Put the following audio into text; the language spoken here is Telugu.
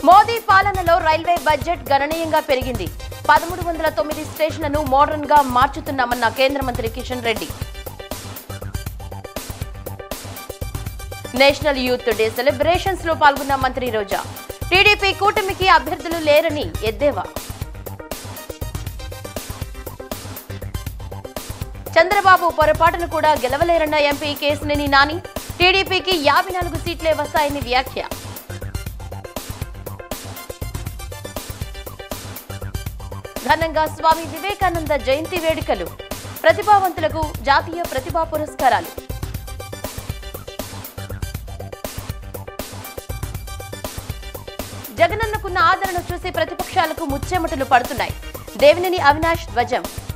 మోదీ పాలనలో రైల్వే బడ్జెట్ గణనీయంగా పెరిగింది పదమూడు వందల తొమ్మిది స్టేషన్లను మోడర్న్ గా మార్చుతున్నామన్న కేంద్ర మంత్రి Kishan Reddy National Youth Day celebrations లో పాల్గొన్న మంత్రి రోజా టీడీపీ కూటమికి అభ్యర్థులు లేరని ఎద్దేవా చంద్రబాబు పొరపాటును కూడా గెలవలేరన్న ఎంపీ కేసినేని నాని టీడీపీకి యాభై నాలుగు సీట్లే వస్తాయని వ్యాఖ్య ఘనంగా స్వామి వివేకానంద జయంతి వేడుకలు ప్రతిభావంతులకు జాతీయ ప్రతిభా పురస్కారాలు జగనన్నకున్న ఆదరణ చూసి ప్రతిపక్షాలకు ముచ్చెమటలు పడుతున్నాయి దేవినేని అవినాష్ ధ్వజం